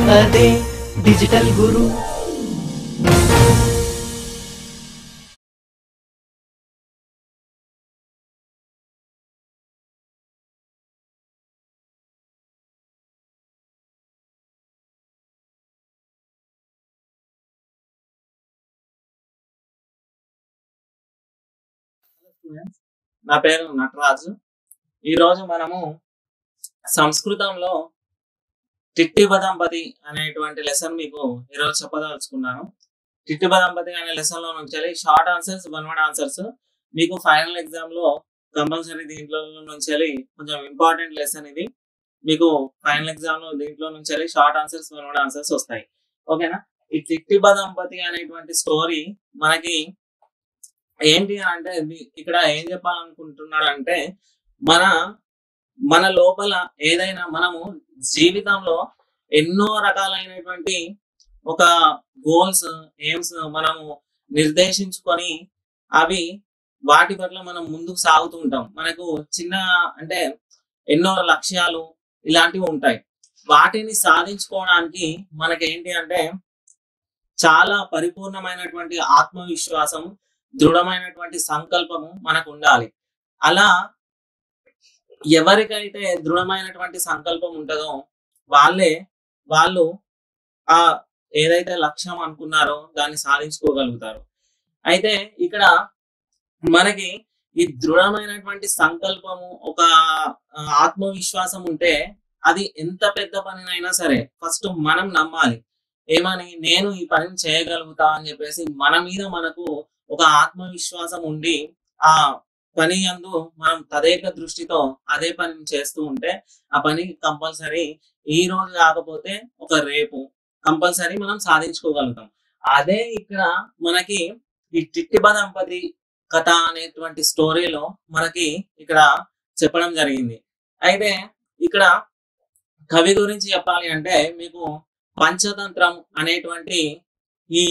అదే డిజిటల్ గురు స్టూడెంట్స్ నా పేరు నటరాజు ఈ రోజు మనము సంస్కృతంలో టిట్టిబ దంపతి అనేటువంటి లెసన్ మీకు ఈరోజు చెప్పదలుచుకున్నాను టిట్టిబ దంపతి అనే లెసన్ లో నుంచి short answers one word answers మీకు ఫైనల్ ఎగ్జామ్ లో కంపల్సరీ దీంట్లో నుంచి కొంచెం ఇంపార్టెంట్ లెసన్ ఇది మీకు ఫైనల్ ఎగ్జామ్ లో దీంట్లో నుంచి short answers one word answers వస్తాయి ఓకేనా ఈ టిట్టిబ దంపతి అనేటువంటి స్టోరీ మనకి ఏంటి అని అంటే ఇది- ఇక్కడ ఏం చెప్పాలనుకుంటున్నాడు అంటే మన మన లోపల ఏదైనా మనము జీవితంలో ఎన్నో రకాలైనటువంటి ఒక గోల్స్ ఎయిమ్స్ మనము నిర్దేశించుకొని అవి వాటి పట్ల మనం ముందుకు సాగుతూ ఉంటాం మనకు చిన్న అంటే ఎన్నో లక్ష్యాలు ఇలాంటివి ఉంటాయి వాటిని సాధించుకోవడానికి మనకేంటి అంటే చాలా పరిపూర్ణమైనటువంటి ఆత్మవిశ్వాసం దృఢమైనటువంటి సంకల్పము మనకు ఉండాలి అలా ఎవరికైతే దృఢమైనటువంటి సంకల్పం ఉంటుందో వాళ్ళే వాళ్ళు ఆ ఏదైతే లక్ష్యం అనుకున్నారో దాన్ని సాధించుకోగలుగుతారు అయితే ఇక్కడ మనకి ఈ దృఢమైనటువంటి సంకల్పము ఒక ఆ, ఆత్మవిశ్వాసం ఉంటే అది ఎంత పెద్ద పనినైనా సరే ఫస్ట్ మనం నమ్మాలి ఏమని నేను ఈ పనిని చేయగలుగుతా అని చెప్పేసి మన మీద మనకు ఒక ఆత్మవిశ్వాసం ఉండి ఆ పని అందు మనం తదేక దృష్టితో అదే పనిని చేస్తూ ఉంటే ఆ పని కంపల్సరీ ఈ రోజు కాకపోతే ఒక రేపు కంపల్సరీ మనం సాధించుకోగలుగుతాం అదే ఇక్కడ మనకి ఈ టిట్టిబ దంపతి కథ అనేటువంటి స్టోరీలో మనకి ఇక్కడ చెప్పడం జరిగింది అయితే ఇక్కడ కవి గురించి చెప్పాలి అంటే మీకు పంచతంత్రం అనేటువంటి ఈ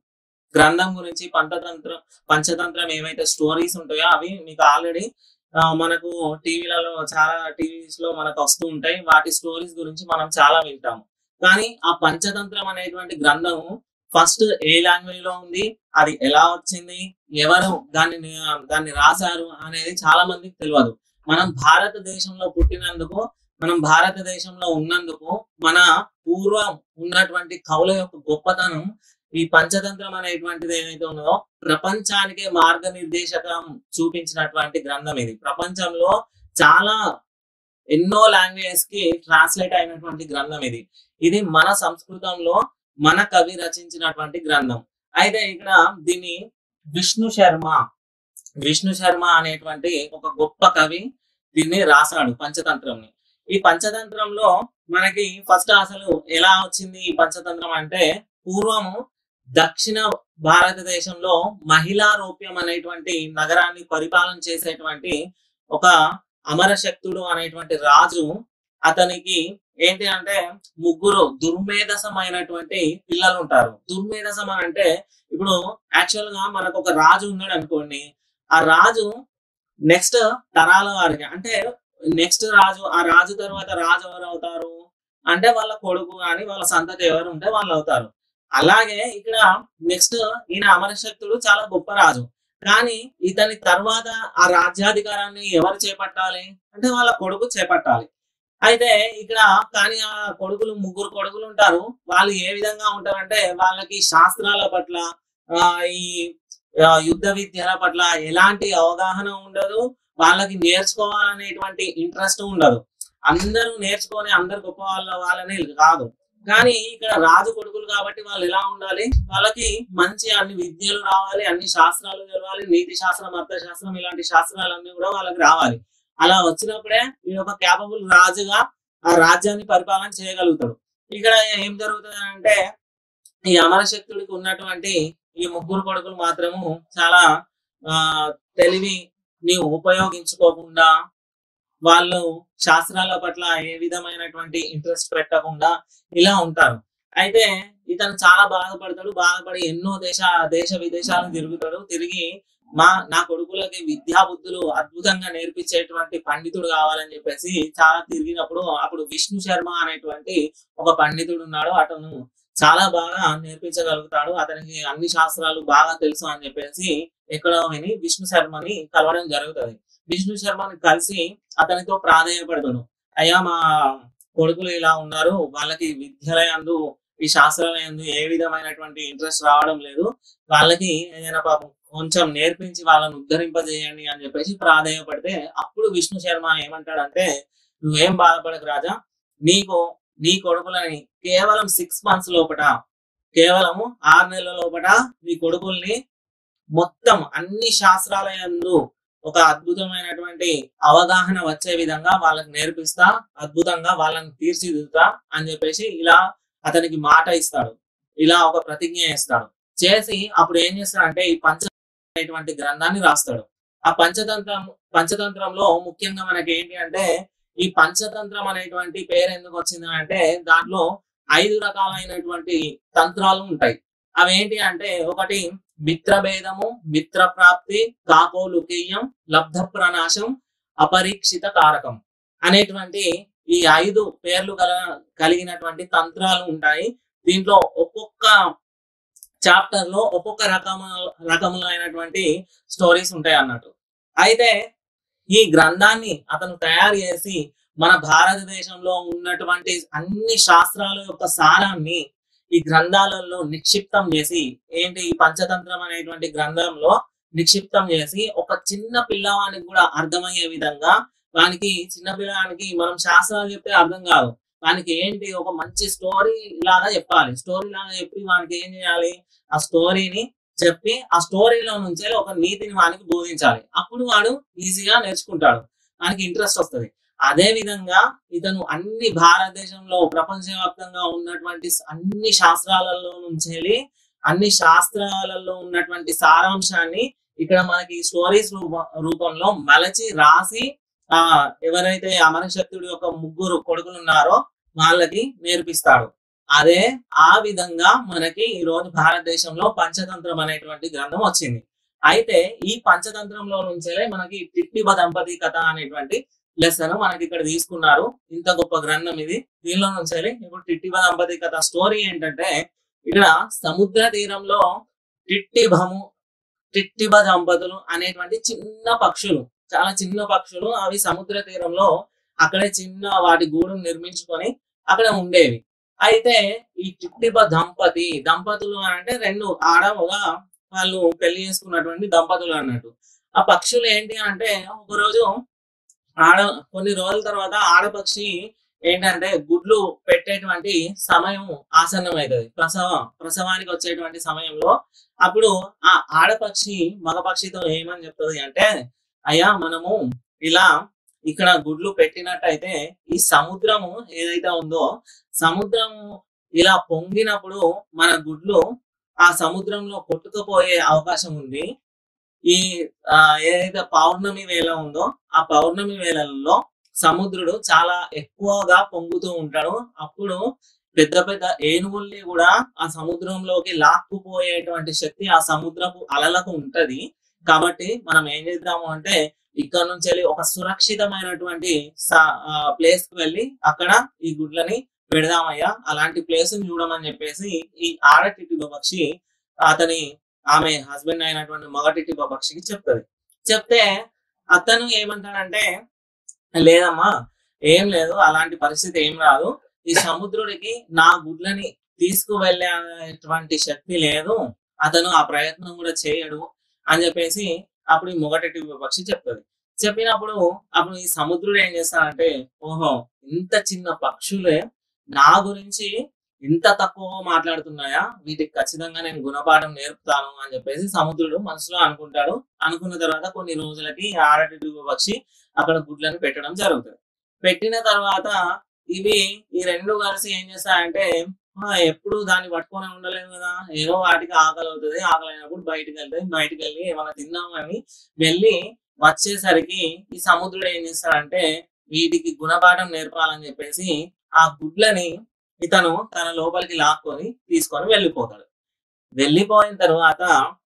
గ్రంథం గురించి పంచతంత్రం పంచతంత్రం ఏవైతే స్టోరీస్ ఉంటాయో అవి మీకు ఆల్రెడీ మనకు టీవీలలో చాలా టీవీస్ లో మనకు వస్తూ ఉంటాయి వాటి స్టోరీస్ గురించి మనం చాలా వింటాము కానీ ఆ పంచతంత్రం అనేటువంటి గ్రంథము ఫస్ట్ ఏ లాంగ్వేజ్ లో ఉంది అది ఎలా వచ్చింది ఎవరు దాన్ని ని- దాన్ని రాశారు అనేది చాలా మందికి తెలియదు మనం భారతదేశంలో పుట్టినందుకు మనం భారతదేశంలో ఉన్నందుకు మన పూర్వం ఉన్నటువంటి కవుల యొక్క గొప్పతనం ఈ పంచతంత్రం అనేటువంటిది ఏదైతే ఉన్నదో ప్రపంచానికే మార్గనిర్దేశకం చూపించినటువంటి గ్రంథం ఇది ప్రపంచంలో చాలా ఎన్నో లాంగ్వేజెస్ కి ట్రాన్స్లేట్ అయినటువంటి గ్రంథం ఇది ఇది మన సంస్కృతంలో మన కవి రచించినటువంటి గ్రంథం అయితే ఇక్కడ దీన్ని విష్ణు శర్మ విష్ణు శర్మ అనేటువంటి ఒక గొప్ప కవి దీన్ని రాశాడు పంచతంత్రంని ఈ పంచతంత్రంలో మనకి ఫస్ట్ అసలు ఎలా వచ్చింది ఈ పంచతంత్రం అంటే పూర్వము దక్షిణ భారతదేశంలో మహిళా రూప్యం అనేటువంటి నగరాన్ని పరిపాలన చేసేటువంటి ఒక అమరశక్తుడు అనేటువంటి రాజు అతనికి ఏంటి అంటే ముగ్గురు దుర్మేధసమైనటువంటి పిల్లలు ఉంటారు దుర్మేధసం అని అంటే ఇప్పుడు యాక్చువల్ గా మనకు ఒక రాజు ఉన్నాడు అనుకోండి ఆ రాజు నెక్స్ట్ తరాల వారికి అంటే నెక్స్ట్ రాజు ఆ రాజు తర్వాత రాజు ఎవరు అవుతారు అంటే వాళ్ళ కొడుకు కానీ వాళ్ళ సంతతి ఎవరు ఉంటే వాళ్ళు అవుతారు అలాగే ఇక్కడ నెక్స్ట్ ఈయన అమరశక్తుడు చాలా గొప్ప రాజు కానీ ఇతని తర్వాత ఆ రాజ్యాధికారాన్ని ఎవరు చేపట్టాలి అంటే వాళ్ళ కొడుకు చేపట్టాలి అయితే ఇక్కడ కానీ ఆ కొడుకులు ముగ్గురు కొడుకులు ఉంటారు వాళ్ళు ఏ విధంగా ఉంటారంటే వాళ్ళకి శాస్త్రాల పట్ల ఆ, ఈ ఆ, యుద్ధ విద్యల పట్ల ఎలాంటి అవగాహన ఉండదు వాళ్ళకి నేర్చుకోవాలనేటువంటి ఇంట్రెస్ట్ ఉండదు అందరూ నేర్చుకొని అందరు గొప్ప వాళ్ళ వాళ్ళని కాదు కానీ ఇక్కడ రాజు కొడుకులు కాబట్టి వాళ్ళు ఎలా ఉండాలి వాళ్ళకి మంచి అన్ని విద్యలు రావాలి అన్ని శాస్త్రాలు తెలవాలి నీతి శాస్త్రం అర్థశాస్త్రం ఇలాంటి శాస్త్రాలన్నీ కూడా వాళ్ళకి రావాలి అలా వచ్చినప్పుడే ఈ ఒక క్యాపబుల్ రాజుగా ఆ రాజ్యాన్ని పరిపాలన చేయగలుగుతాడు ఇక్కడ ఏం జరుగుతుంది అంటే ఈ అమరశక్తుడికి ఉన్నటువంటి ఈ ముగ్గురు కొడుకులు మాత్రము చాలా ఆ తెలివిని ఉపయోగించుకోకుండా వాళ్ళు శాస్త్రాల పట్ల ఏ విధమైనటువంటి ఇంట్రెస్ట్ పెట్టకుండా ఇలా ఉంటారు అయితే ఇతను చాలా బాధపడతాడు బాధపడి ఎన్నో దేశ దేశ విదేశాలను తిరుగుతాడు తిరిగి మా నా కొడుకులకి విద్యా బుద్ధులు అద్భుతంగా నేర్పించేటువంటి పండితుడు కావాలని చెప్పేసి చాలా తిరిగినప్పుడు అప్పుడు విష్ణు శర్మ అనేటువంటి ఒక పండితుడు ఉన్నాడు అతను చాలా బాగా నేర్పించగలుగుతాడు అతనికి అన్ని శాస్త్రాలు బాగా తెలుసు అని చెప్పేసి ఎక్కడో విని విష్ణు శర్మని కలవడం జరుగుతుంది విష్ణు శర్మని కలిసి అతనితో ప్రాధేయపడతాడు అయ్యా మా కొడుకులు ఇలా ఉన్నారు వాళ్ళకి విద్యలయందు ఈ శాస్త్రాలయందు ఏ విధమైనటువంటి ఇంట్రెస్ట్ రావడం లేదు వాళ్ళకి ఏదైనా పాపం కొంచెం నేర్పించి వాళ్ళని ఉద్ధరింపజేయండి అని చెప్పేసి ప్రాధేయపడితే అప్పుడు విష్ణు శర్మ ఏమంటాడంటే నువ్వేం బాధపడకు రాజా నీకు నీ కొడుకులని కేవలం సిక్స్ మంత్స్ లోపట కేవలము ఆరు నెలల లోపట నీ కొడుకుల్ని మొత్తం అన్ని శాస్త్రాల యందు ఒక అద్భుతమైనటువంటి అవగాహన వచ్చే విధంగా వాళ్ళకి నేర్పిస్తా అద్భుతంగా వాళ్ళని తీర్చిదిద్దుతా అని చెప్పేసి ఇలా అతనికి మాట ఇస్తాడు ఇలా ఒక ప్రతిజ్ఞ ఇస్తాడు చేసి అప్పుడు ఏం చేస్తాడంటే ఈ పంచ అనేటువంటి గ్రంథాన్ని రాస్తాడు ఆ పంచతంత్రం పంచతంత్రంలో ముఖ్యంగా మనకి ఏంటి అంటే ఈ పంచతంత్రం అనేటువంటి పేరు ఎందుకు వచ్చింది అంటే దాంట్లో ఐదు రకాలైనటువంటి తంత్రాలు ఉంటాయి అవి ఏంటి అంటే ఒకటి మిత్రభేదము మిత్ర ప్రాప్తి కాకోలుకీయం లబ్ధ ప్రణాశం అపరీక్షిత కారకం అనేటువంటి ఈ ఐదు పేర్లు గల కలిగినటువంటి తంత్రాలు ఉంటాయి దీంట్లో ఒక్కొక్క చాప్టర్ లో ఒక్కొక్క రకము రకములైనటువంటి స్టోరీస్ ఉంటాయి అన్నట్టు అయితే ఈ గ్రంథాన్ని అతను తయారు చేసి మన భారతదేశంలో ఉన్నటువంటి అన్ని శాస్త్రాల యొక్క సారాన్ని ఈ గ్రంథాలలో నిక్షిప్తం చేసి ఏంటి ఈ పంచతంత్రం అనేటువంటి గ్రంథంలో నిక్షిప్తం చేసి ఒక చిన్న పిల్లవానికి కూడా అర్థమయ్యే విధంగా వానికి చిన్న పిల్లవానికి మనం శాస్త్రాలు చెప్తే అర్థం కాదు వానికి ఏంటి ఒక మంచి స్టోరీ లాగా చెప్పాలి స్టోరీ లాగా చెప్పి వానికి ఏం చేయాలి ఆ స్టోరీని చెప్పి ఆ స్టోరీలో నుంచే ఒక నీతిని వానికి బోధించాలి అప్పుడు వాడు ఈజీగా నేర్చుకుంటాడు వానికి ఇంట్రెస్ట్ వస్తుంది అదే విధంగా ఇతను అన్ని భారతదేశంలో ప్రపంచవ్యాప్తంగా ఉన్నటువంటి అన్ని శాస్త్రాలలో నుంచి వెళ్ళి అన్ని శాస్త్రాలలో ఉన్నటువంటి సారాంశాన్ని ఇక్కడ మనకి స్టోరీస్ రూపంలో మలచి రాసి ఆ ఎవరైతే అమరశక్తుడి యొక్క ముగ్గురు కొడుకులు ఉన్నారో వాళ్ళకి నేర్పిస్తాడు అదే ఆ విధంగా మనకి ఈ రోజు భారతదేశంలో పంచతంత్రం అనేటువంటి గ్రంథం వచ్చింది అయితే ఈ పంచతంత్రంలో నుంచే మనకి టిట్టిబ దంపతి కథ అనేటువంటి లెసన్ మనకి ఇక్కడ తీసుకున్నారు ఇంత గొప్ప గ్రంథం ఇది దీనిలో నుంచి ఇప్పుడు టిట్టిబ దంపతి కథ స్టోరీ ఏంటంటే ఇక్కడ సముద్ర తీరంలో టిట్టిభము టిట్టిబ దంపతులు అనేటువంటి చిన్న పక్షులు చాలా చిన్న పక్షులు అవి సముద్ర తీరంలో అక్కడే చిన్న వాటి గూడును నిర్మించుకొని అక్కడ ఉండేవి అయితే ఈ టిట్టిబ దంపతి దంపతులు అని అంటే రెండు ఆడగా వాళ్ళు పెళ్లి చేసుకున్నటువంటి దంపతులు అన్నట్టు ఆ పక్షులు ఏంటి అంటే ఒక రోజు ఆడ కొన్ని రోజుల తర్వాత ఆడపక్షి ఏంటంటే గుడ్లు పెట్టేటువంటి సమయం ఆసన్నం అవుతుంది ప్రసవ ప్రసవానికి వచ్చేటువంటి సమయంలో అప్పుడు ఆ ఆడపక్షి మగపక్షితో ఏమని చెప్తుంది అంటే అయ్యా మనము ఇలా ఇక్కడ గుడ్లు పెట్టినట్టయితే ఈ సముద్రము ఏదైతే ఉందో సముద్రము ఇలా పొంగినప్పుడు మన గుడ్లు ఆ సముద్రంలో కొట్టుకుపోయే అవకాశం ఉంది ఈ ఆ, ఏదైతే పౌర్ణమి వేళ ఉందో ఆ పౌర్ణమి వేళల్లో సముద్రుడు చాలా ఎక్కువగా పొంగుతూ ఉంటాడు అప్పుడు పెద్ద పెద్ద ఏనుగుల్ని కూడా ఆ సముద్రంలోకి లాక్కుపోయేటువంటి శక్తి ఆ సముద్రపు అలలకు ఉంటది కాబట్టి మనం ఏం చేద్దాము అంటే ఇక్కడ నుంచి వెళ్ళి ఒక సురక్షితమైనటువంటి ప్లేస్ కి వెళ్ళి అక్కడ ఈ గుడ్లని పెడదామయ్యా అలాంటి ప్లేస్ ని చూడమని చెప్పేసి ఈ ఆడటిటి పక్షి అతని ఆమె హస్బెండ్ అయినటువంటి మగటిటి పక్షికి చెప్తది చెప్తే అతను ఏమంటాడంటే లేదమ్మా ఏం లేదు అలాంటి పరిస్థితి ఏం రాదు ఈ సముద్రుడికి నా గుడ్లని తీసుకువెళ్ళేటువంటి శక్తి లేదు అతను ఆ ప్రయత్నం కూడా చేయడు అని చెప్పేసి అప్పుడు ఈ మొగటి పక్షి చెప్తుంది చెప్పినప్పుడు అప్పుడు ఈ సముద్రుడు ఏం చేస్తాడంటే ఓహో ఇంత చిన్న పక్షులే నా గురించి ఇంత తక్కువ మాట్లాడుతున్నాయా వీటికి ఖచ్చితంగా నేను గుణపాఠం నేర్పుతాను అని చెప్పేసి సముద్రుడు మనసులో అనుకుంటాడు అనుకున్న తర్వాత కొన్ని రోజులకి ఈ ఆడటి పక్షి అక్కడ గుడ్లను పెట్టడం జరుగుతుంది పెట్టిన తర్వాత ఇవి ఈ రెండు కలిసి ఏం చేస్తాయంటే "ఆ, ఎప్పుడు దాన్ని పట్టుకొని ఉండలేము కదా ఏదో వాటికి ఆకలి అవుతుంది ఆకలి అయినప్పుడు బయటకు వెళ్తాయి బయటకు వెళ్ళి ఏమైనా తిన్నామని వెళ్ళి వచ్చేసరికి ఈ సముద్రుడు ఏం చేస్తాడంటే వీటికి గుణపాఠం నేర్పాలని చెప్పేసి ఆ గుడ్లని ఇతను తన లోపలికి లాక్కొని తీసుకొని వెళ్ళిపోతాడు వెళ్ళిపోయిన తర్వాత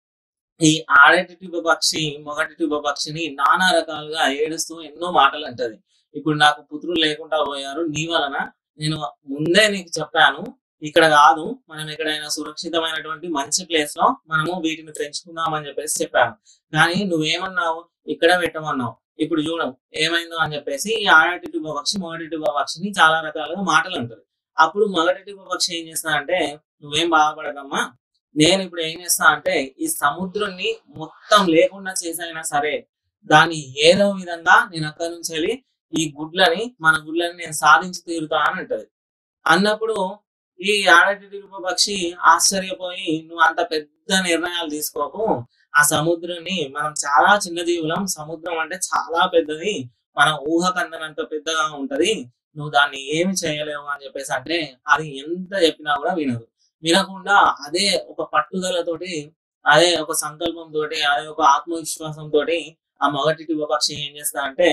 ఈ ఆడటి పక్షి మొగటి పక్షిని నానా రకాలుగా ఏడుస్తూ ఎన్నో మాటలు అంటది ఇప్పుడు నాకు పుత్రులు లేకుండా పోయారు నీ వలన నేను ముందే నీకు చెప్పాను ఇక్కడ కాదు మనం ఎక్కడైనా సురక్షితమైనటువంటి మంచి ప్లేస్ లో మనము వీటిని పెంచుకుందాం అని చెప్పేసి చెప్పాను కానీ నువ్వేమన్నావు ఇక్కడ పెట్టమన్నావు ఇప్పుడు చూడం ఏమైందో అని చెప్పేసి ఈ ఆడటి పక్షి మొగటి పక్షిని చాలా రకాలుగా మాటలు అంటది అప్పుడు మొగటి పక్షి ఏం చేస్తానంటే నువ్వేం బాధపడకమ్మా నేను ఇప్పుడు ఏం చేస్తా అంటే ఈ సముద్రాన్ని మొత్తం లేకుండా చేసైనా సరే దాన్ని ఏదో విధంగా నేను అక్కడి నుంచి వెళ్ళి ఈ గుడ్లని మన గుడ్లని నేను సాధించి తీరుతా అని అంటది అన్నప్పుడు ఈ ఆడటి పక్షి ఆశ్చర్యపోయి నువ్వు అంత పెద్ద నిర్ణయాలు తీసుకోకు ఆ సముద్రాన్ని మనం చాలా చిన్న జీవులం సముద్రం అంటే చాలా పెద్దది మన ఊహ కందనంత పెద్దగా ఉంటది నువ్వు దాన్ని ఏమి చేయలేవు అని చెప్పేసి అంటే అది ఎంత చెప్పినా కూడా వినదు వినకుండా అదే ఒక పట్టుదలతోటి అదే ఒక సంకల్పం తోటి అదే ఒక ఆత్మవిశ్వాసం తోటి ఆ మొగటి పక్షి ఏం చేస్తా అంటే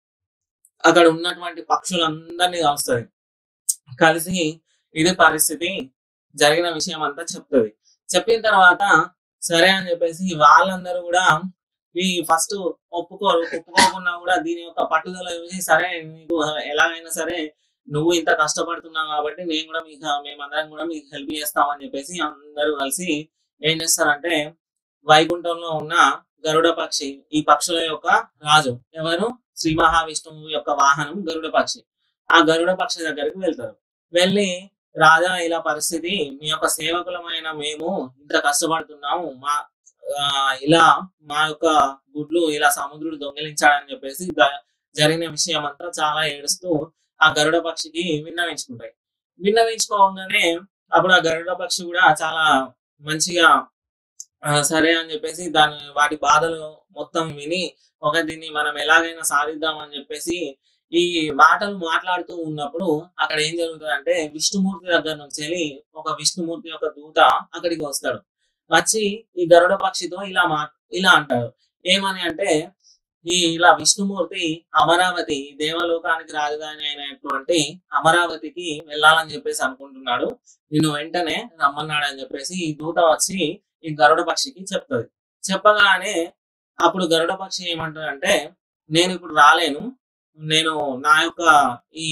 అక్కడ ఉన్నటువంటి పక్షులందరినీ కలుస్తుంది కలిసి ఇది పరిస్థితి జరిగిన విషయం అంతా చెప్తుంది చెప్పిన తర్వాత సరే అని చెప్పేసి వాళ్ళందరూ కూడా ఈ ఫస్ట్ ఒప్పుకోరు ఒప్పుకోకుండా కూడా దీని యొక్క పట్టుదల చూసి సరే నీకు ఎలాగైనా సరే నువ్వు ఇంత కష్టపడుతున్నావు కాబట్టి నేను కూడా మీకు మేమందరం కూడా మీకు హెల్ప్ చేస్తామని చెప్పేసి అందరూ కలిసి ఏం చేస్తారంటే వైకుంఠంలో ఉన్న గరుడ పక్షి ఈ పక్షుల యొక్క రాజు ఎవరు శ్రీ మహావిష్ణువు యొక్క వాహనం గరుడ పక్షి ఆ గరుడ పక్షి దగ్గరికి వెళ్తారు వెళ్ళి రాజా ఇలా పరిస్థితి మీ యొక్క సేవకులమైన మేము ఇంత కష్టపడుతున్నాము మా ఆ, ఇలా మా యొక్క గుడ్లు ఇలా సముద్రుడు దొంగిలించాడని చెప్పేసి జ- జరిగిన విషయం అంతా చాలా ఏడుస్తూ ఆ గరుడ పక్షికి విన్నవించుకుంటాయి విన్నవించుకోగానే అప్పుడు ఆ గరుడ పక్షి కూడా చాలా మంచిగా ఆ, సరే అని చెప్పేసి దాని వాటి బాధలు మొత్తం విని ఒక దీన్ని మనం ఎలాగైనా సాధిద్దాం అని చెప్పేసి ఈ మాటలు మాట్లాడుతూ ఉన్నప్పుడు అక్కడ ఏం జరుగుతుంది అంటే విష్ణుమూర్తి దగ్గర నుంచి వెళ్ళి ఒక విష్ణుమూర్తి యొక్క దూత అక్కడికి వస్తాడు వచ్చి ఈ గరుడ పక్షితో ఇలా మా ఇలా అంటాడు ఏమని అంటే ఈ ఇలా విష్ణుమూర్తి అమరావతి దేవలోకానికి రాజధాని అయినటువంటి అమరావతికి వెళ్ళాలని చెప్పేసి అనుకుంటున్నాడు నిన్ను వెంటనే రమ్మన్నాడు అని చెప్పేసి ఈ దూత వచ్చి ఈ గరుడ పక్షికి చెప్తుంది చెప్పగానే అప్పుడు గరుడ పక్షి ఏమంటాడంటే నేను ఇప్పుడు రాలేను నేను నా యొక్క ఈ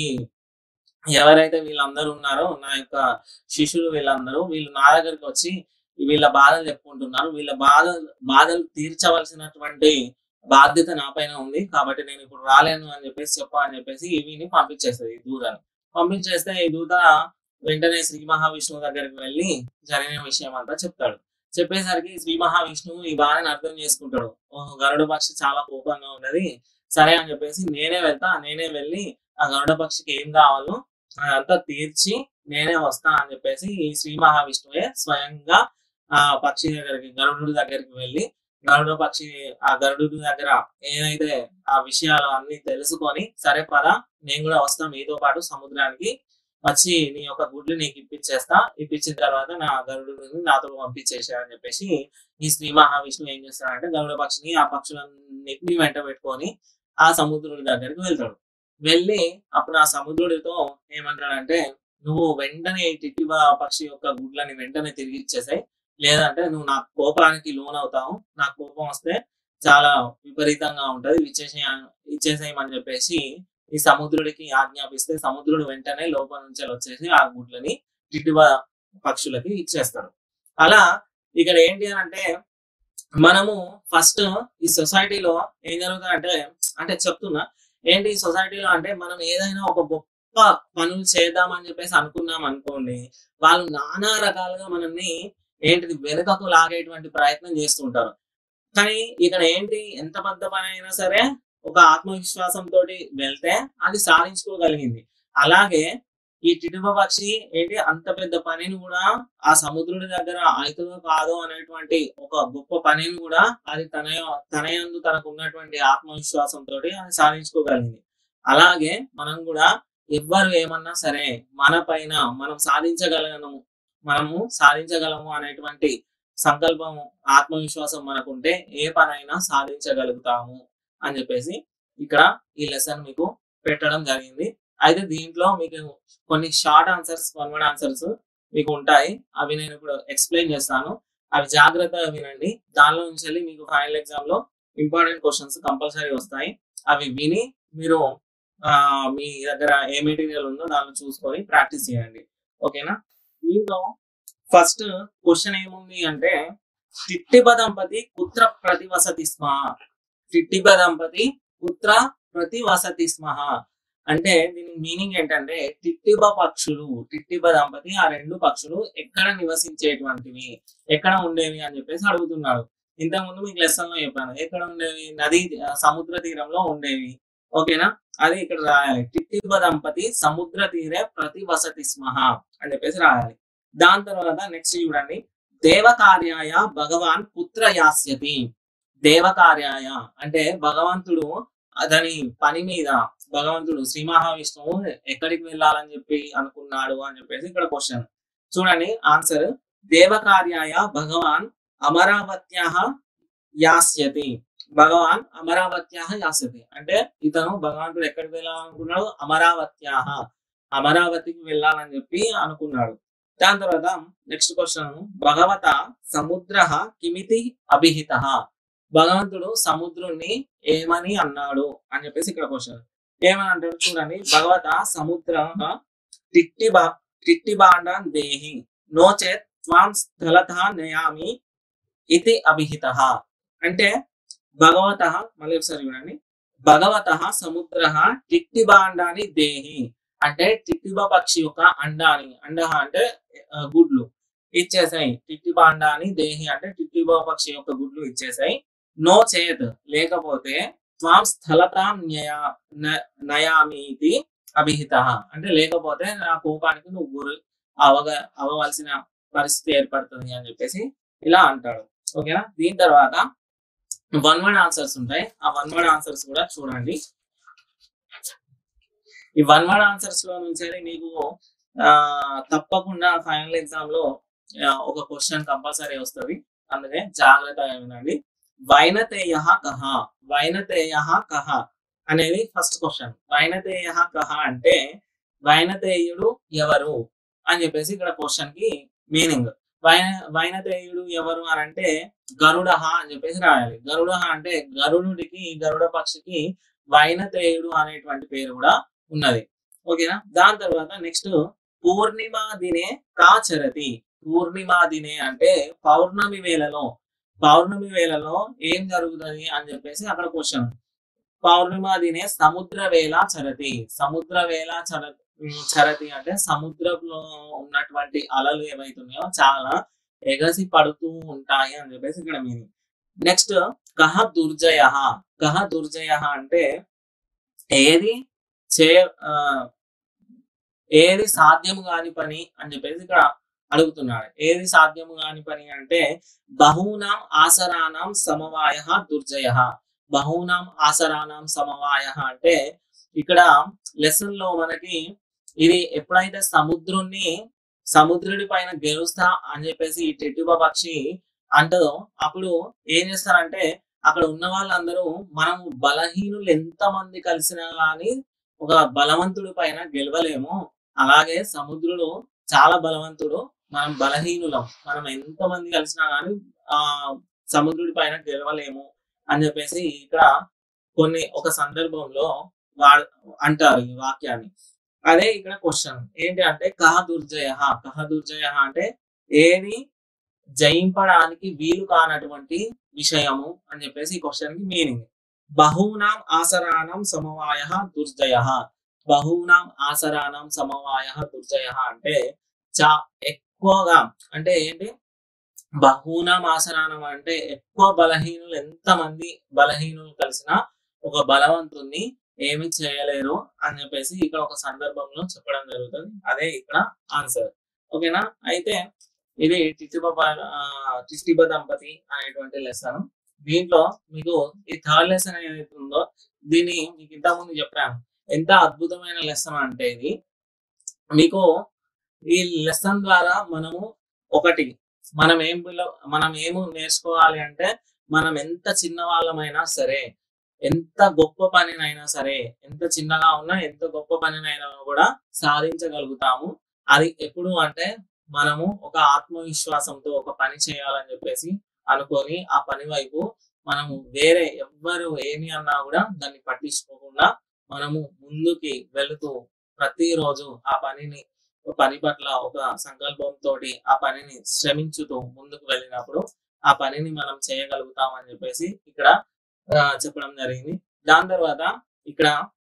ఎవరైతే వీళ్ళందరూ ఉన్నారో నా యొక్క శిష్యులు వీళ్ళందరూ వీళ్ళు నా దగ్గరికి వచ్చి వీళ్ళ బాధలు చెప్పుకుంటున్నారు వీళ్ళ బాధ బాధలు తీర్చవలసినటువంటి బాధ్యత నా పైన ఉంది కాబట్టి నేను ఇప్పుడు రాలేను అని చెప్పేసి చెప్ప అని చెప్పేసి వీని పంపించేస్తుంది ఈ దూతని పంపించేస్తే ఈ దూత వెంటనే శ్రీ మహావిష్ణువు దగ్గరికి వెళ్ళి జరిగిన విషయం అంతా చెప్తాడు చెప్పేసరికి శ్రీ మహావిష్ణువు ఈ బాధని అర్థం చేసుకుంటాడు ఓహో గరుడ పక్షి చాలా కోపంగా ఉన్నది సరే అని చెప్పేసి నేనే వెళ్తా నేనే వెళ్ళి ఆ గరుడ పక్షికి ఏం కావాలో అదంతా తీర్చి నేనే వస్తా అని చెప్పేసి ఈ శ్రీ మహావిష్ణువే స్వయంగా ఆ పక్షి దగ్గరికి గరుడు దగ్గరికి వెళ్ళి గరుడ పక్షి ఆ గరుడు దగ్గర ఏదైతే ఆ విషయాలు అన్ని తెలుసుకొని సరే పద నేను కూడా వస్తా మీతో పాటు సముద్రానికి వచ్చి నీ యొక్క గుడ్లు నీకు ఇప్పించేస్తా ఇప్పించిన తర్వాత నా గరుడు నాతో పంపించేసా అని చెప్పేసి ఈ శ్రీ మహావిష్ణువు ఏం చేస్తాడంటే గరుడ పక్షిని ఆ పక్షులన్నిటిని వెంట పెట్టుకొని ఆ సముద్రుడి దగ్గరికి వెళ్తాడు వెళ్ళి అప్పుడు ఆ సముద్రుడితో ఏమంటాడంటే నువ్వు వెంటనే ఈ టిటివ పక్షి యొక్క గుడ్లని వెంటనే తిరిగి ఇచ్చేసాయి లేదంటే నువ్వు నా కోపానికి లోన్ అవుతావు నా కోపం వస్తే చాలా విపరీతంగా ఉంటది ఇచ్చేసే ఇచ్చేసేయమని చెప్పేసి ఈ సముద్రుడికి ఆజ్ఞాపిస్తే సముద్రుడు వెంటనే లోపల నుంచి వచ్చేసి ఆ గుడ్లని టిటివ పక్షులకి ఇచ్చేస్తాడు అలా ఇక్కడ ఏంటి అని అంటే మనము ఫస్ట్ ఈ సొసైటీలో ఏం జరుగుతుందంటే అంటే చెప్తున్నా ఏంటి ఈ సొసైటీలో అంటే మనం ఏదైనా ఒక గొప్ప పనులు చేద్దామని చెప్పేసి అనుకున్నాం అనుకోండి వాళ్ళు నానా రకాలుగా మనల్ని ఏంటిది వెనుకకు లాగేటువంటి ప్రయత్నం చేస్తుంటారు కానీ ఇక్కడ ఏంటి ఎంత పెద్ద పని అయినా సరే ఒక ఆత్మవిశ్వాసం తోటి వెళ్తే అది సాధించుకోగలిగింది అలాగే ఈ టిటుమ పక్షి ఏంటి అంత పెద్ద పనిని కూడా ఆ సముద్రుడి దగ్గర అవుతుందో కాదో అనేటువంటి ఒక గొప్ప పనిని కూడా అది తన తన యందు తనకు ఉన్నటువంటి ఆత్మవిశ్వాసం తోటి అది సాధించుకోగలిగింది అలాగే మనం కూడా ఎవ్వరు ఏమన్నా సరే మన పైన మనం సాధించగలను మనము సాధించగలము అనేటువంటి సంకల్పము ఆత్మవిశ్వాసం మనకుంటే ఏ పనైనా సాధించగలుగుతాము అని చెప్పేసి ఇక్కడ ఈ లెసన్ మీకు పెట్టడం జరిగింది అయితే దీంట్లో మీకు కొన్ని short answers one word answers మీకు ఉంటాయి అవి నేను ఇప్పుడు ఎక్స్ప్లెయిన్ చేస్తాను అవి జాగ్రత్తగా వినండి దానిలో నుంచి వెళ్ళి మీకు ఫైనల్ ఎగ్జామ్ లో ఇంపార్టెంట్ క్వశ్చన్స్ కంపల్సరీ వస్తాయి అవి విని మీరు ఆ, మీ దగ్గర ఏ మెటీరియల్ ఉందో దాన్ని చూసుకొని ప్రాక్టీస్ చేయండి ఓకేనా దీంట్లో ఫస్ట్ క్వశ్చన్ ఏముంది అంటే టిట్టిబ దంపతి కుత్ర ప్రతివసతి స్మ టిట్టిబ దంపతి కుత్ర ప్రతివసతి స్మ అంటే దీని మీనింగ్ ఏంటంటే టిట్టిబ పక్షులు టిట్టిబ దంపతి ఆ రెండు పక్షులు ఎక్కడ నివసించేటువంటివి ఎక్కడ ఉండేవి అని చెప్పేసి అడుగుతున్నాడు ఇంతకుముందు మీకు లెసన్ లో చెప్పాను ఎక్కడ ఉండేవి నది ఆ, సముద్ర తీరంలో ఉండేవి ఓకేనా అది ఇక్కడ రాయాలి టిట్టిబ దంపతి సముద్ర తీరే ప్రతి వసతి స్మహ అని చెప్పేసి రాయాలి దాని తర్వాత నెక్స్ట్ చూడండి దేవకార్యాయ భగవాన్ పుత్ర యాస్యతి దేవకార్యాయ అంటే భగవంతుడు అతని పని మీద భగవంతుడు శ్రీ మహావిష్ణువు ఎక్కడికి వెళ్ళాలని చెప్పి అనుకున్నాడు అని చెప్పేసి ఇక్కడ క్వశ్చన్ చూడండి ఆన్సర్ దేవకార్యాయ భగవాన్ అమరావత్య యాస్యతి భగవాన్ అమరావత్య యాస్యతి అంటే ఇతను భగవంతుడు ఎక్కడికి వెళ్ళాలనుకున్నాడు అమరావత్య అమరావతికి వెళ్ళాలని చెప్పి అనుకున్నాడు దాని తర్వాత నెక్స్ట్ క్వశ్చన్ భగవత సముద్ర కిమితి అభిహిత భగవంతుడు సముద్రుణ్ణి ఏమని అన్నాడు అని చెప్పేసి ఇక్కడ క్వశ్చన్ ఏమని అంటాడు చూడండి భగవత సముద్ర టిట్టి బా టిట్టి బాండాన్ దేహి నో చేత్ త్వాం స్థలత నయామి ఇది అభిహిత అంటే భగవత మళ్ళీ ఒకసారి చూడండి భగవత సముద్ర టిట్టి బాండాని దేహి అంటే టిట్టిబ పక్షి యొక్క అండాని అండ అంటే ఆ, గుడ్లు ఇచ్చేసాయి టిట్టి బాండాని దేహి అంటే టిట్టిబ పక్షి యొక్క గుడ్లు ఇచ్చేసాయి నో చేత్ లేకపోతే త్వాం స్థలతాం న్యయా న- నయామి ఇది అభిహిత అంటే లేకపోతే నా కోపానికి నువ్వు గురి అవగ అవ్వవలసిన పరిస్థితి ఏర్పడుతుంది అని చెప్పేసి ఇలా అంటాడు ఓకేనా దీని తర్వాత వన్ వర్డ్ ఆన్సర్స్ ఉంటాయి ఆ వన్ వర్డ్ ఆన్సర్స్ కూడా చూడండి ఈ వన్ వర్డ్ ఆన్సర్స్ లో నుంచి నీకు ఆ, తప్పకుండా ఫైనల్ ఎగ్జామ్ లో ఆ, ఒక క్వశ్చన్ కంపల్సరీ వస్తుంది అందుకే జాగ్రత్తగా వినండి వైనతేయ కహ వైనతేయ కహ అనేది ఫస్ట్ క్వశ్చన్ వైనతేయ కహ అంటే వైనతేయుడు ఎవరు అని చెప్పేసి ఇక్కడ క్వశ్చన్ కి మీనింగ్ వైన వైనతేయుడు ఎవరు అని అంటే గరుడ అని చెప్పేసి రాయాలి గరుడ అంటే గరుడుడికి గరుడ పక్షికి వైనతేయుడు అనేటువంటి పేరు కూడా ఉన్నది ఓకేనా దాని తర్వాత నెక్స్ట్ పూర్ణిమ దినే కాచరతి పూర్ణిమ దినే అంటే పౌర్ణమి వేళలో పౌర్ణమి వేళలో ఏం జరుగుతుంది అని చెప్పేసి అక్కడ క్వశ్చన్ పౌర్ణిమ దినే సముద్ర వేళ చరతి సముద్ర వేళ చర ఉమ్, చరతి అంటే సముద్రంలో ఉన్నటువంటి అలలు ఏవైతున్నాయో చాలా ఎగసి పడుతూ ఉంటాయి అని చెప్పేసి ఇక్కడ మీనింగ్ నెక్స్ట్ కహ దుర్జయ కహ దుర్జయ అంటే ఏది చే ఆ, ఏది సాధ్యము కాని పని అని చెప్పేసి ఇక్కడ అడుగుతున్నాడు ఏది సాధ్యము కాని పని అంటే బహూనాం ఆసరానాం సమవాయ దుర్జయ బహూనాం ఆసరానాం సమవాయ అంటే ఇక్కడ లెసన్ లో మనకి ఇది ఎప్పుడైతే సముద్రుణ్ణి సముద్రుడి పైన గెలుస్తా అని చెప్పేసి ఈ టెట్టుబ పక్షి అంటదో అప్పుడు ఏం చేస్తారంటే అక్కడ ఉన్న వాళ్ళందరూ మనం బలహీనులు ఎంత మంది కలిసినా గానీ ఒక బలవంతుడి పైన గెలవలేము అలాగే సముద్రుడు చాలా బలవంతుడు మనం బలహీనులం మనం ఎంత మంది కలిసినా గానీ ఆ సముద్రుడి పైన గెలవలేము అని చెప్పేసి ఇక్కడ కొన్ని ఒక సందర్భంలో వాడు అంటారు ఈ వాక్యాన్ని అదే ఇక్కడ క్వశ్చన్ ఏంటి అంటే కహ దుర్జయ కహ దుర్జయ అంటే ఏది జయింపడానికి వీలు కానటువంటి విషయము అని చెప్పేసి ఈ క్వశ్చన్ కి మీనింగ్ బహూనాం ఆసరాణం సమవాయ దుర్జయ బహూనాం ఆసరాణం సమవాయ దుర్జయ అంటే చా ఎక్కువగా అంటే ఏంటి బహూనాం ఆసరాణం అంటే ఎక్కువ బలహీనులు ఎంత మంది బలహీనులు కలిసినా ఒక బలవంతుణ్ణి ఏమి చేయలేరు అని చెప్పేసి ఇక్కడ ఒక సందర్భంలో చెప్పడం జరుగుతుంది అదే ఇక్కడ ఆన్సర్ ఓకేనా అయితే ఇది టిటిబ టిటిబ దంపతి అనేటువంటి లెసన్ దీంట్లో మీకు ఈ థర్డ్ లెసన్ ఏదైతే ఉందో దీన్ని మీకు ఇంతకుముందు చెప్పాను ఎంత అద్భుతమైన లెసన్ అంటే ఇది మీకు ఈ లెసన్ ద్వారా మనము ఒకటి మనం ఏం పిల్ల- మనం ఏము నేర్చుకోవాలి అంటే మనం ఎంత చిన్న వాళ్ళమైనా సరే ఎంత గొప్ప పనినైనా సరే ఎంత చిన్నగా ఉన్నా ఎంత గొప్ప పనినైనా కూడా సాధించగలుగుతాము అది ఎప్పుడు అంటే మనము ఒక ఆత్మవిశ్వాసంతో ఒక పని చేయాలని చెప్పేసి అనుకొని ఆ పని వైపు మనము వేరే ఎవ్వరు ఏమి అన్నా కూడా దాన్ని పట్టించుకోకుండా మనము ముందుకి వెళుతూ ప్రతిరోజు ఆ పనిని పని పట్ల ఒక సంకల్పంతో ఆ పనిని శ్రమించుతూ ముందుకు వెళ్ళినప్పుడు ఆ పనిని మనం చేయగలుగుతాం అని చెప్పేసి ఇక్కడ ఆ, చెప్పడం జరిగింది దాని తర్వాత ఇక్కడ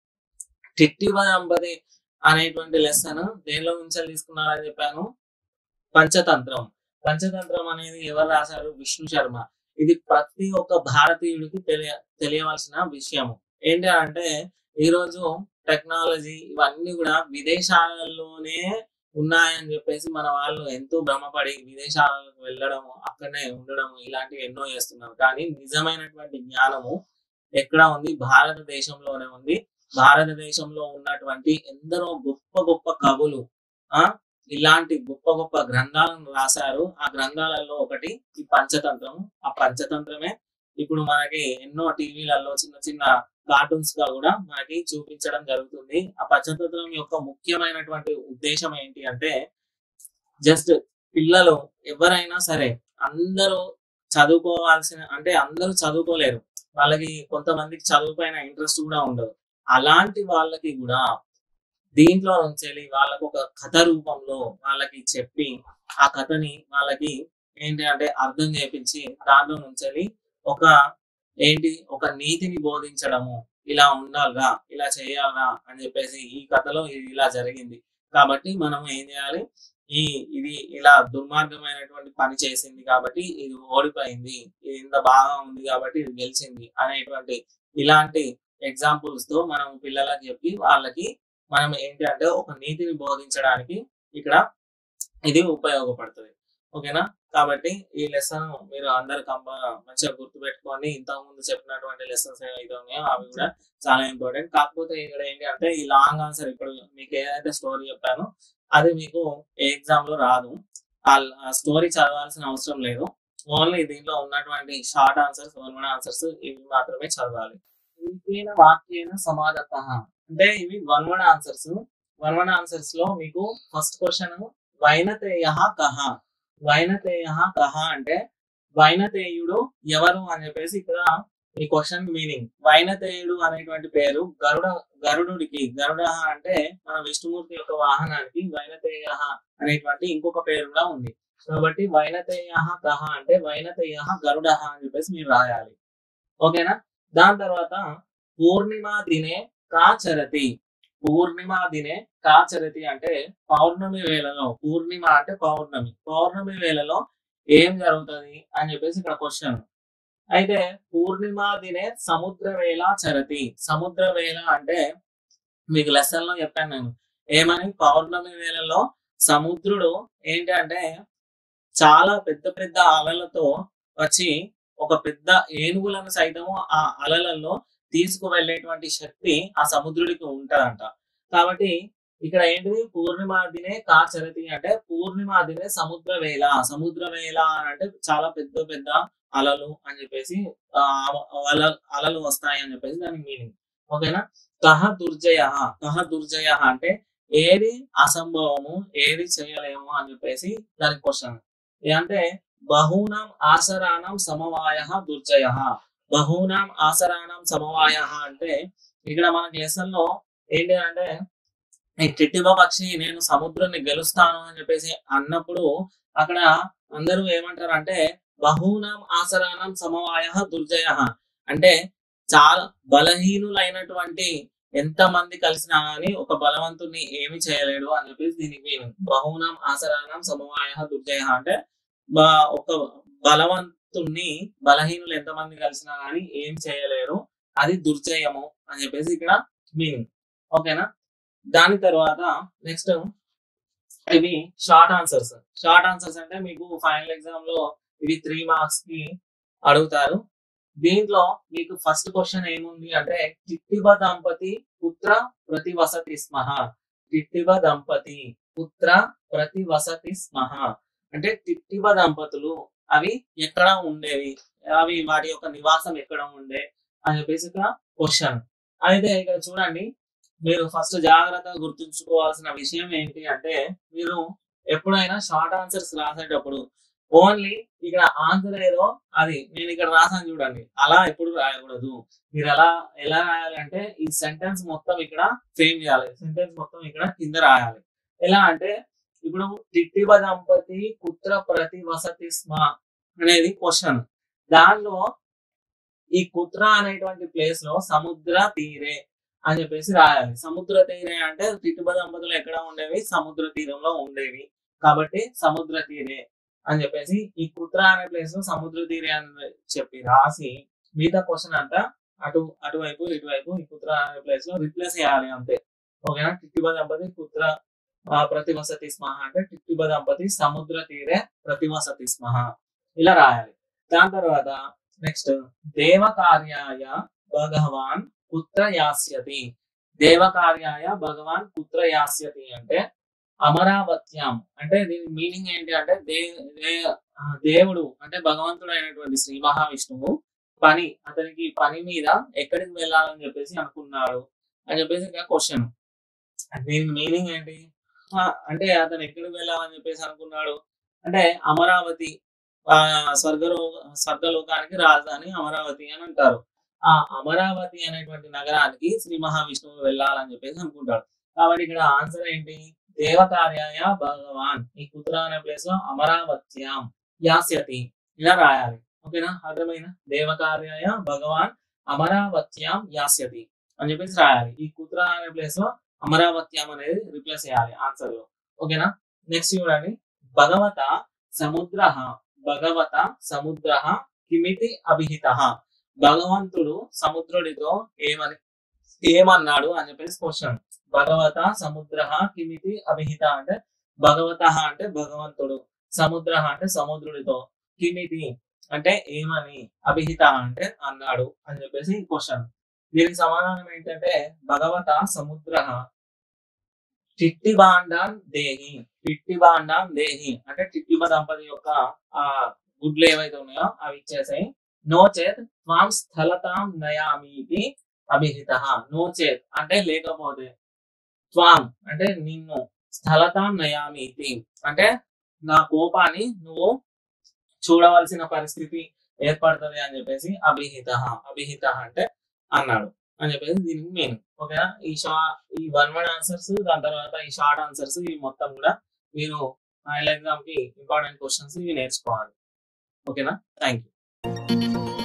టిట్టివ దంపతి అనేటువంటి లెసన్ దేనిలో నుంచి తీసుకున్నారని చెప్పాను పంచతంత్రం పంచతంత్రం అనేది ఎవరు రాశారు విష్ణు శర్మ ఇది ప్రతి ఒక్క భారతీయుడికి తెలియ తెలియవలసిన విషయము ఏంటి అంటే ఈ రోజు టెక్నాలజీ ఇవన్నీ కూడా విదేశాలలోనే ఉన్నాయని చెప్పేసి మన వాళ్ళు ఎంతో భ్రమపడి విదేశాలకు వెళ్ళడము అక్కడనే ఉండడము ఇలాంటివి ఎన్నో చేస్తున్నారు కానీ నిజమైనటువంటి జ్ఞానము ఎక్కడ ఉంది భారతదేశంలోనే ఉంది భారతదేశంలో ఉన్నటువంటి ఎందరో గొప్ప గొప్ప కవులు ఆ ఇలాంటి గొప్ప గొప్ప గ్రంథాలను రాశారు ఆ గ్రంథాలలో ఒకటి ఈ పంచతంత్రం ఆ పంచతంత్రమే ఇప్పుడు మనకి ఎన్నో టీవీలలో చిన్న చిన్న కార్టూన్స్ గా కూడా మనకి చూపించడం జరుగుతుంది ఆ పంచతంత్రం యొక్క ముఖ్యమైనటువంటి ఉద్దేశం ఏంటి అంటే జస్ట్ పిల్లలు ఎవరైనా సరే అందరూ చదువుకోవాల్సిన అంటే అందరూ చదువుకోలేరు వాళ్ళకి కొంతమందికి చదువు పైన ఇంట్రెస్ట్ కూడా ఉండదు అలాంటి వాళ్ళకి కూడా దీంట్లో నుంచి వెళ్ళి వాళ్ళకు ఒక కథ రూపంలో వాళ్ళకి చెప్పి ఆ కథని వాళ్ళకి ఏంటి అంటే అర్థం చేపించి దాంట్లో నుంచి వెళ్ళి ఒక ఏంటి ఒక నీతిని బోధించడము ఇలా ఉండాలిరా ఇలా చేయాలా అని చెప్పేసి ఈ కథలో ఇది ఇలా జరిగింది కాబట్టి మనం ఏం చేయాలి ఈ ఇది ఇలా దుర్మార్గమైనటువంటి పని చేసింది కాబట్టి ఇది ఓడిపోయింది ఇది ఇంత బాగా ఉంది కాబట్టి ఇది గెలిచింది అనేటువంటి ఇలాంటి ఎగ్జాంపుల్స్ తో మనం పిల్లలకు చెప్పి వాళ్ళకి మనం ఏంటి అంటే ఒక నీతిని బోధించడానికి ఇక్కడ ఇది ఉపయోగపడుతుంది ఓకేనా కాబట్టి ఈ లెసన్ మీరు అందరు కంప మంచిగా గుర్తు పెట్టుకొని ఇంతకు ముందు చెప్పినటువంటి లెసన్స్ ఏవైతే ఉన్నాయో అవి కూడా చాలా ఇంపార్టెంట్ కాకపోతే ఇక్కడ ఏంటి అంటే ఈ లాంగ్ ఆన్సర్ ఇప్పుడు మీకు ఏదైతే స్టోరీ చెప్పానో అది మీకు ఏ ఎగ్జామ్ లో రాదు ఆ స్టోరీ చదవాల్సిన అవసరం లేదు ఓన్లీ దీంట్లో ఉన్నటువంటి షార్ట్ ఆన్సర్స్ వన్ ఆన్సర్స్ ఇవి మాత్రమే చదవాలి ఇంకేన వాక్యేన సమాధత అంటే ఇవి one one answers one one answers లో మీకు ఫస్ట్ క్వశ్చన్ వైనతేయ కహ వైనతేయ కహ అంటే వైనతేయుడు ఎవరు అని చెప్పేసి ఇక్కడ ఈ క్వశ్చన్ మీనింగ్ వైనతేయుడు అనేటువంటి పేరు గరుడ గరుడుడికి గరుడ అంటే మన విష్ణుమూర్తి యొక్క వాహనానికి వైనతేయ అనేటువంటి ఇంకొక పేరు కూడా ఉంది కాబట్టి వైనతేయ కహ అంటే వైనతేయ గరుడ అని చెప్పేసి మీరు రాయాలి ఓకేనా దాని తర్వాత పూర్ణిమ దినే కాచరతి పూర్ణిమ దినే కాచరతి అంటే పౌర్ణమి వేళలో పూర్ణిమ అంటే పౌర్ణమి పౌర్ణమి వేళలో ఏం జరుగుతుంది అని చెప్పేసి ఇక్కడ క్వశ్చన్ అయితే పూర్ణిమ దినే సముద్ర వేళ చరతి సముద్ర వేళ అంటే మీకు లెసన్ లో చెప్పాను నేను ఏమని పౌర్ణమి వేళలో సముద్రుడు ఏంటి అంటే చాలా పెద్ద పెద్ద అలలతో వచ్చి ఒక పెద్ద ఏనుగులను సైతము ఆ అలలలో తీసుకువెళ్ళేటువంటి శక్తి ఆ సముద్రుడికి ఉంటదంట కాబట్టి ఇక్కడ ఏంటిది పూర్ణిమ దినే కాచరతి అంటే పూర్ణిమ దినే సముద్ర వేళ సముద్ర వేళ అని అంటే చాలా పెద్ద పెద్ద అలలు అని చెప్పేసి ఆ అల అలలు వస్తాయి అని చెప్పేసి దాని మీనింగ్ ఓకేనా కహ దుర్జయ కహ దుర్జయ అంటే ఏది అసంభవము ఏది చేయలేము అని చెప్పేసి దాని క్వశ్చన్ అంటే బహూనాం ఆసరాణం సమవాయ దుర్జయ బహూనాం ఆసరాణం సమవాయ అంటే ఇక్కడ మన దేశంలో ఏంటి అంటే ఈ టిట్టివ పక్షి నేను సముద్రాన్ని గెలుస్తాను అని చెప్పేసి అన్నప్పుడు అక్కడ అందరూ ఏమంటారు అంటే బహూనాం ఆసరాణం సమవాయ దుర్జయ అంటే చాలా బలహీనులైనటువంటి ఎంత మంది కలిసినా గానీ ఒక బలవంతుని ఏమి చేయలేడు అని చెప్పేసి దీనికి మీనింగ్ బహునాం ఆసరానం సమవాయ దుర్జయ అంటే బ- ఒక బలవంతుణ్ణి బలహీనులు ఎంత మంది కలిసినా గానీ ఏం చేయలేరు అది దుర్జయము అని చెప్పేసి ఇక్కడ మీనింగ్ ఓకేనా దాని తర్వాత నెక్స్ట్ ఇవి షార్ట్ ఆన్సర్స్ షార్ట్ ఆన్సర్స్ అంటే మీకు ఫైనల్ ఎగ్జామ్ లో ఇవి త్రీ మార్క్స్ కి అడుగుతారు దీంట్లో మీకు ఫస్ట్ క్వశ్చన్ ఏముంది అంటే టిట్టివ దంపతి పుత్ర ప్రతివసతి స్మహ టిట్టివ దంపతి పుత్ర ప్రతివసతి స్మహ అంటే టిట్టివ దంపతులు అవి ఎక్కడ ఉండేవి అవి వాటి యొక్క నివాసం ఎక్కడ ఉండే అని చెప్పేసి ఇక్కడ క్వశ్చన్ అయితే ఇక్కడ చూడండి మీరు ఫస్ట్ జాగ్రత్తగా గుర్తుంచుకోవాల్సిన విషయం ఏంటి అంటే మీరు ఎప్పుడైనా షార్ట్ ఆన్సర్స్ రాసేటప్పుడు ఓన్లీ ఇక్కడ ఆన్సర్ ఏదో అది నేను ఇక్కడ రాసాను చూడండి అలా ఎప్పుడు రాయకూడదు మీరు ఎలా ఎలా రాయాలంటే ఈ సెంటెన్స్ మొత్తం ఇక్కడ ఫ్రేమ్ చేయాలి సెంటెన్స్ మొత్తం ఇక్కడ కింద రాయాలి ఎలా అంటే ఇప్పుడు టిట్టిబ దంపతి కుత్ర ప్రతి వసతి స్మ అనేది క్వశ్చన్ దానిలో ఈ కుత్ర అనేటువంటి ప్లేస్ లో సముద్ర తీరే అని చెప్పేసి రాయాలి సముద్ర తీరే అంటే టిట్టిబ దంపతులు ఎక్కడ ఉండేవి సముద్ర తీరంలో ఉండేవి కాబట్టి సముద్ర తీరే అని చెప్పేసి ఈ కుత్ర అనే ప్లేస్ లో సముద్ర తీరే అని చెప్పి రాసి మిగతా క్వశ్చన్ అంతా అటు అటువైపు ఇటువైపు ఈ కుత్ర అనే ప్లేస్ లో రిప్లేస్ చేయాలి అంతే ఓకేనా టిట్టిబ దంపతి కుత్ర ఆ, ప్రతివసతి స్మహ అంటే టిట్టిబ దంపతి సముద్ర తీరే ప్రతివసతి స్మహ ఇలా రాయాలి దాని తర్వాత నెక్స్ట్ దేవకార్యాయ భగవాన్ కుత్ర యాస్యతి దేవకార్యాయ భగవాన్ కుత్ర యాస్యతి అంటే అమరావత్యం అంటే దీని మీనింగ్ ఏంటి అంటే దే దే- ఆ, దేవుడు అంటే భగవంతుడు అయినటువంటి శ్రీ మహావిష్ణువు పని అతనికి పని మీద ఎక్కడికి వెళ్ళాలని చెప్పేసి అనుకున్నాడు అని చెప్పేసి ఇంకా క్వశ్చన్ దీని మీనింగ్ ఏంటి ఆ, అంటే అతను ఎక్కడికి వెళ్ళాలని చెప్పేసి అనుకున్నాడు అంటే అమరావతి ఆ స్వర్గలో స్వర్గలోకానికి రాజధాని అమరావతి అని అంటారు ఆ అమరావతి అనేటువంటి నగరానికి శ్రీ మహావిష్ణువు వెళ్ళాలని చెప్పేసి అనుకుంటాడు కాబట్టి ఇక్కడ ఆన్సర్ ఏంటి దేవకార్యాయ భగవాన్ ఈ కుత్ర అనే ప్లేస్ లో అమరావత్యాం యాస్యతి ఇలా రాయాలి ఓకేనా అర్థమైనా దేవకార్యాయ భగవాన్ అమరావత్యాం యాస్యతి అని చెప్పేసి రాయాలి ఈ కుత్ర అనే ప్లేస్ లో అమరావత్యం అనేది రిప్లేస్ చేయాలి ఆన్సర్ లో ఓకేనా నెక్స్ట్ చూడండి భగవత సముద్ర భగవత సముద్ర కిమితి అభిహిత భగవంతుడు సముద్రుడితో ఏమని ఏమన్నాడు అని చెప్పేసి క్వశ్చన్ భగవత సముద్ర కిమితి అభిహిత అంటే భగవత అంటే భగవంతుడు సముద్ర అంటే సముద్రుడితో కిమితి అంటే ఏమని అభిహిత అంటే అన్నాడు అని చెప్పేసి క్వశ్చన్ దీనికి సమాధానం ఏంటంటే భగవత సముద్ర టిట్టి బాండాన్ దేహి టిట్టి బాండాన్ దేహి అంటే టిట్టిబ దంపతి యొక్క ఆ గుడ్లు ఏవైతే ఉన్నాయో అవి ఇచ్చేసాయి నో చేత్ త్వాం స్థలతాం నయామీతి అభిహిత నో చేత్ అంటే లేకపోతే త్వాం అంటే నిన్ను స్థలతాం నయామీతి అంటే నా కోపాన్ని నువ్వు చూడవలసిన పరిస్థితి ఏర్పడుతుంది అని చెప్పేసి అభిహిత అభిహిత అంటే అన్నాడు అని చెప్పేసి దీనికి మెయిన్ ఓకేనా ఈ షా ఈ వన్ వర్డ్ ఆన్సర్స్ దాని తర్వాత ఈ షార్ట్ ఆన్సర్స్ ఇవి మొత్తం కూడా మీరు ఫైనల్ ఎగ్జామ్ కి ఇంపార్టెంట్ క్వశ్చన్స్ ఇవి నేర్చుకోవాలి ఓకేనా థ్యాంక్ యూ